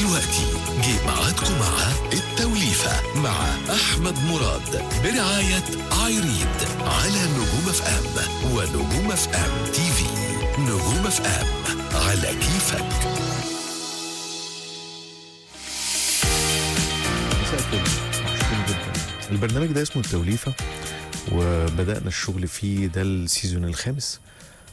دلوقتي جه ميعادكم مع التوليفة مع أحمد مراد برعاية ايريد على نجوم اف ام ونجوم اف ام تي في نجوم اف ام على كيفك مساء الفل وحشتني جدا البرنامج ده اسمه التوليفة وبدأنا الشغل فيه ده السيزون الخامس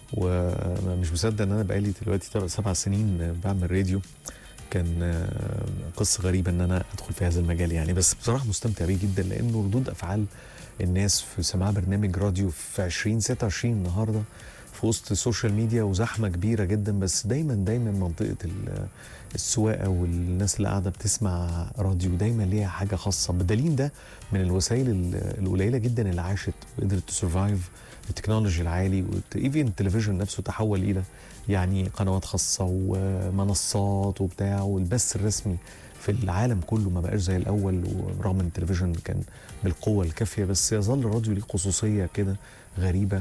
ومش مصدق ان انا بقالي دلوقتي ترى سبع سنين بعمل راديو كان آه، قصة غريبة ان انا ادخل في هذا المجال يعني بس بصراحة مستمتع بيه جدا لانه ردود افعال الناس في سماع برنامج راديو في 2026 النهارده في وسط السوشيال ميديا وزحمه كبيره جدا بس دايما دايما منطقه ال- السواقه والناس اللي قاعده بتسمع راديو دايما ليها حاجه خاصه بدليل ده من الوسائل ال- القليله جدا اللي عاشت وقدرت تسرفايف التكنولوجي العالي ايفن التلفزيون نفسه تحول الى يعني قنوات خاصه ومنصات وبتاع والبث الرسمي في العالم كله ما بقاش زي الاول ورغم ان التلفزيون كان بالقوه الكافيه بس يظل الراديو ليه خصوصيه كده غريبه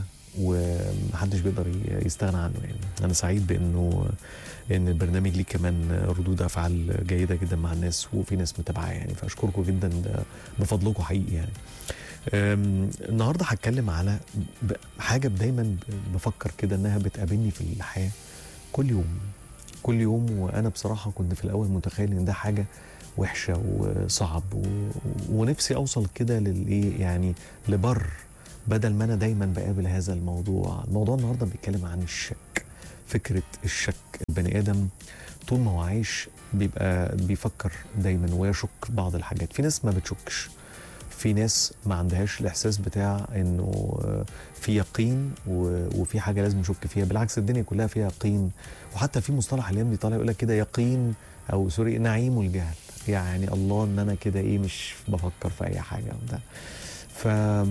ومحدش بيقدر ي- يستغنى عنه يعني انا سعيد بانه ان البرنامج ليه كمان ردود افعال جيده جدا مع الناس وفي ناس متابعاه يعني فاشكركم جدا ده بفضلكم حقيقي يعني أم، النهارده هتكلم على ب- حاجه دايما بفكر كده انها بتقابلني في الحياه كل يوم كل يوم وانا بصراحه كنت في الاول متخيل ان ده حاجه وحشه وصعب و... ونفسي اوصل كده للايه يعني لبر بدل ما انا دايما بقابل هذا الموضوع الموضوع النهارده بيتكلم عن الشك فكره الشك البني ادم طول ما هو عايش بيبقى بيفكر دايما ويشك في بعض الحاجات في ناس ما بتشكش في ناس ما عندهاش الاحساس بتاع انه آه، في يقين و- وفي حاجه لازم نشك فيها بالعكس الدنيا كلها فيها يقين وحتى في مصطلح الايام دي طالع يقول لك كده يقين او سوري نعيم الجهل يعني الله ان انا كده ايه مش بفكر في اي حاجه وبتاع ف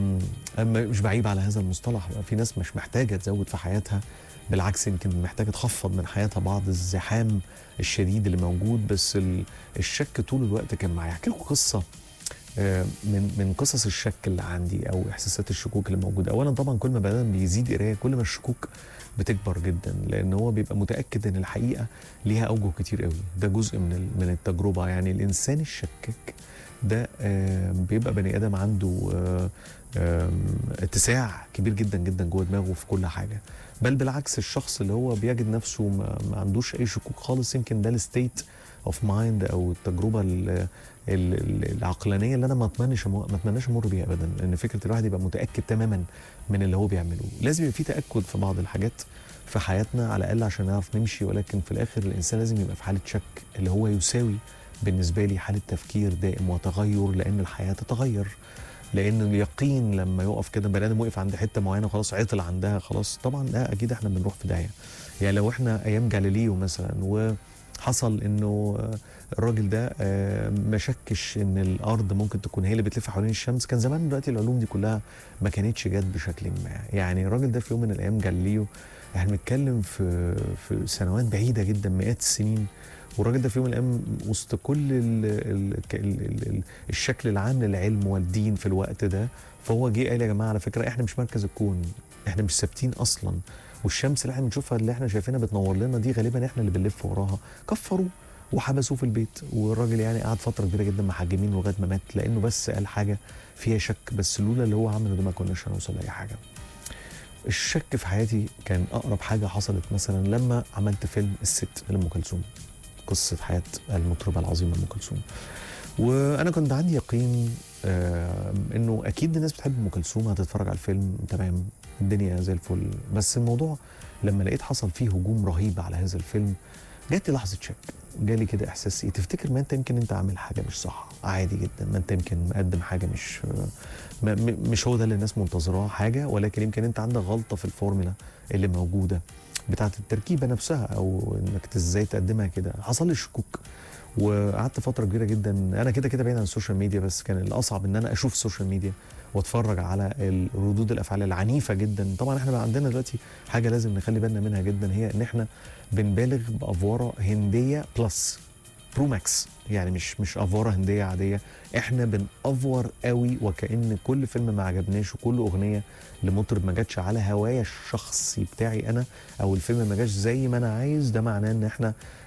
أما مش بعيب على هذا المصطلح في ناس مش محتاجه تزود في حياتها بالعكس يمكن محتاجه تخفض من حياتها بعض الزحام الشديد اللي موجود بس ال- الشك طول الوقت كان معايا احكي لكم قصه آه، من من قصص الشك اللي عندي او احساسات الشكوك اللي موجوده اولا طبعا كل ما بني آدم بيزيد قرايه كل ما الشكوك بتكبر جدا لان هو بيبقى متاكد ان الحقيقه ليها اوجه كتير قوي ده جزء من ال- من التجربه يعني الانسان الشكاك ده آه، بيبقى بني ادم عنده آه، آم، اتساع كبير جدا جدا جوه دماغه في كل حاجه بل بالعكس الشخص اللي هو بيجد نفسه ما, ما عندوش اي شكوك خالص يمكن ده الستيت اوف مايند او التجربه ال- ال- ال- العقلانيه اللي انا ما اتمنش ما اتمناش امر بيها ابدا لان فكره الواحد يبقى متاكد تماما من اللي هو بيعمله لازم يبقى في تاكد في بعض الحاجات في حياتنا على الاقل عشان نعرف نمشي ولكن في الاخر الانسان لازم يبقى في حاله شك اللي هو يساوي بالنسبه لي حاله تفكير دائم وتغير لان الحياه تتغير لان اليقين لما يقف كده بني ادم وقف عند حته معينه خلاص عطل عندها خلاص طبعا لا اكيد احنا بنروح في داهيه يعني لو احنا ايام جاليليو مثلا وحصل انه آه، الراجل ده آه، ما شكش ان الارض ممكن تكون هي اللي بتلف حوالين الشمس كان زمان دلوقتي العلوم دي كلها ما كانتش جت بشكل ما يعني الراجل ده في يوم من الايام جاليليو احنا بنتكلم في في سنوات بعيده جدا مئات السنين والراجل ده في يوم من الايام وسط كل ال ال ال ال ال الشكل العام للعلم والدين في الوقت ده فهو جه قال يا جماعه على فكره احنا مش مركز الكون احنا مش ثابتين اصلا والشمس اللي احنا بنشوفها اللي احنا شايفينها بتنور لنا دي غالبا احنا اللي بنلف وراها كفروا وحبسوه في البيت والراجل يعني قعد فتره كبيره جدا محجمين لغايه ما مات لانه بس قال حاجه فيها شك بس لولا اللي هو عمله ده ما كناش هنوصل لاي حاجه الشك في حياتي كان اقرب حاجه حصلت مثلا لما عملت فيلم الست لام كلثوم قصه حياه المطربه العظيمه ام كلثوم وانا كنت عندي يقين آه انه اكيد الناس بتحب ام كلثوم هتتفرج على الفيلم تمام الدنيا زي الفل بس الموضوع لما لقيت حصل فيه هجوم رهيب على هذا الفيلم جات لي لحظه شك جالي كده احساس ايه تفتكر ما انت يمكن انت عامل حاجه مش صح عادي جدا ما انت يمكن مقدم حاجه مش ما م- مش هو ده اللي الناس منتظراه حاجه ولكن يمكن انت عندك غلطه في الفورمولا اللي موجوده بتاعت التركيبه نفسها او انك ازاي تقدمها كده حصل لي شكوك وقعدت فتره كبيره جدا انا كده كده بعيد عن السوشيال ميديا بس كان الاصعب ان انا اشوف السوشيال ميديا واتفرج على ال- ردود الافعال العنيفه جدا طبعا احنا بقى عندنا دلوقتي حاجه لازم نخلي بالنا منها جدا هي ان احنا بنبالغ بافواره هنديه بلس برو ماكس يعني مش مش افوره هنديه عاديه احنا بنافور قوي وكان كل فيلم ما عجبناش وكل اغنيه لمطرب ما جاتش على هوايا الشخصي بتاعي انا او الفيلم ما جاش زي ما انا عايز ده معناه ان احنا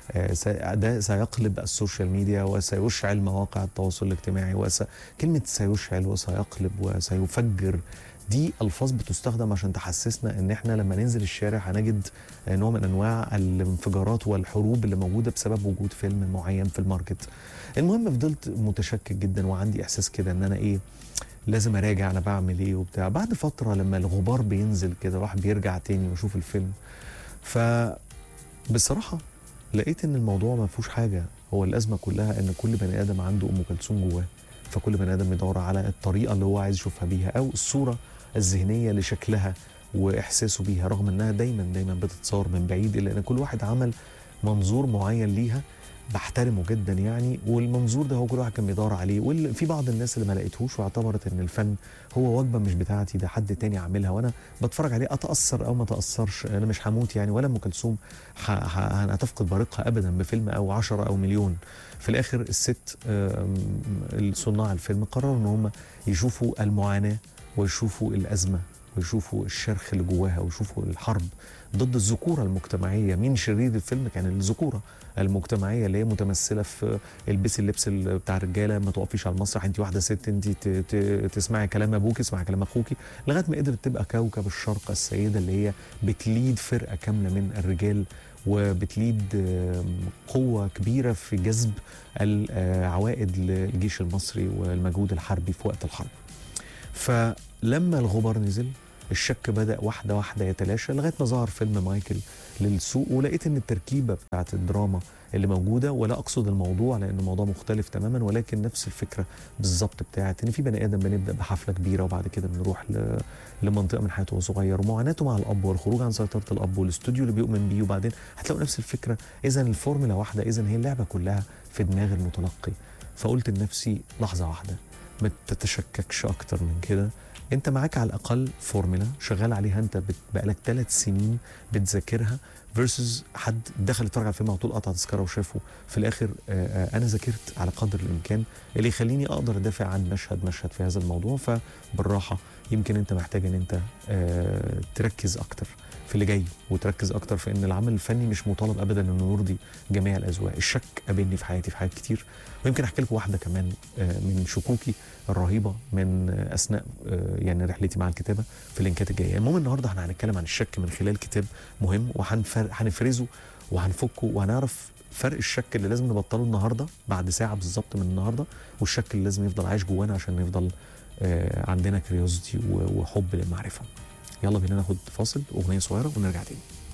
آه، س- ده سيقلب السوشيال ميديا وسيشعل مواقع التواصل الاجتماعي وس... كلمة سيشعل وسيقلب وسيفجر دي ألفاظ بتستخدم عشان تحسسنا إن إحنا لما ننزل الشارع هنجد آه، نوع من أنواع الانفجارات والحروب اللي موجودة بسبب وجود فيلم معين في الماركت المهم فضلت متشكك جدا وعندي إحساس كده إن أنا إيه لازم اراجع انا بعمل ايه وبتاع بعد فتره لما الغبار بينزل كده الواحد بيرجع تاني ويشوف الفيلم ف بصراحه لقيت ان الموضوع ما فيهوش حاجه هو الازمه كلها ان كل بني ادم عنده ام كلثوم جواه فكل بني ادم يدور على الطريقه اللي هو عايز يشوفها بيها او الصوره الذهنيه لشكلها واحساسه بيها رغم انها دايما دايما بتتصور من بعيد الا ان كل واحد عمل منظور معين ليها بحترمه جدا يعني والمنظور ده هو كل واحد كان بيدور عليه وفي بعض الناس اللي ما لقيتهوش واعتبرت ان الفن هو وجبه مش بتاعتي ده حد تاني عاملها وانا بتفرج عليه اتاثر او ما اتاثرش انا مش هموت يعني ولا ام كلثوم ح- ح- هتفقد بريقها ابدا بفيلم او عشرة او مليون في الاخر الست آم، صناع الفيلم قرروا ان هم يشوفوا المعاناه ويشوفوا الازمه ويشوفوا الشرخ اللي جواها ويشوفوا الحرب ضد الذكوره المجتمعيه مين شرير الفيلم كان الذكوره المجتمعيه اللي هي متمثله في البسي اللبس ال- بتاع الرجاله ما تقفيش على المسرح انت واحده ست انت ت- ت- تسمعي كلام ابوك اسمعي كلام اخوكي لغايه ما قدرت تبقى كوكب الشرق السيده اللي هي بتليد فرقه كامله من الرجال وبتليد آم، قوه كبيره في جذب العوائد للجيش المصري والمجهود الحربي في وقت الحرب. فلما الغبار نزل الشك بدا واحده واحده يتلاشى لغايه ما ظهر فيلم مايكل للسوق ولقيت ان التركيبه بتاعت الدراما اللي موجوده ولا اقصد الموضوع لان الموضوع مختلف تماما ولكن نفس الفكره بالظبط بتاعت ان في بني ادم بنبدا بحفله كبيره وبعد كده بنروح ل... لمنطقه من حياته وهو صغير ومعاناته مع الاب والخروج عن سيطره الاب والاستوديو اللي بيؤمن بيه وبعدين هتلاقوا نفس الفكره اذا الفورمولا واحده اذا هي اللعبه كلها في دماغ المتلقي فقلت لنفسي لحظه واحده ما تتشككش اكتر من كده انت معاك على الاقل فورمولا شغال عليها انت بت- بقالك ثلاث سنين بتذاكرها فيرسز حد دخل يتفرج على الفيلم على طول قطع تذكره وشافه في الاخر آه، آه، انا ذاكرت على قدر الامكان اللي يخليني اقدر ادافع عن مشهد مشهد في هذا الموضوع فبالراحه يمكن انت محتاج ان انت آه، تركز اكتر في اللي جاي وتركز اكتر في ان العمل الفني مش مطالب ابدا انه يرضي جميع الاذواق الشك قابلني في حياتي في حاجات كتير ويمكن احكي لكم واحده كمان آه، من شكوكي الرهيبه من آه، اثناء آه، يعني رحلتي مع الكتابه في اللينكات الجايه المهم النهارده احنا هنتكلم عن الشك من خلال كتاب مهم وهنفرزه وهنفكه وهنعرف فرق الشك اللي لازم نبطله النهارده بعد ساعه بالظبط من النهارده والشك اللي لازم يفضل عايش جوانا عشان نفضل آه، عندنا كريوزيتي وحب للمعرفه يلا بينا ناخد فاصل اغنيه صغيره ونرجع تاني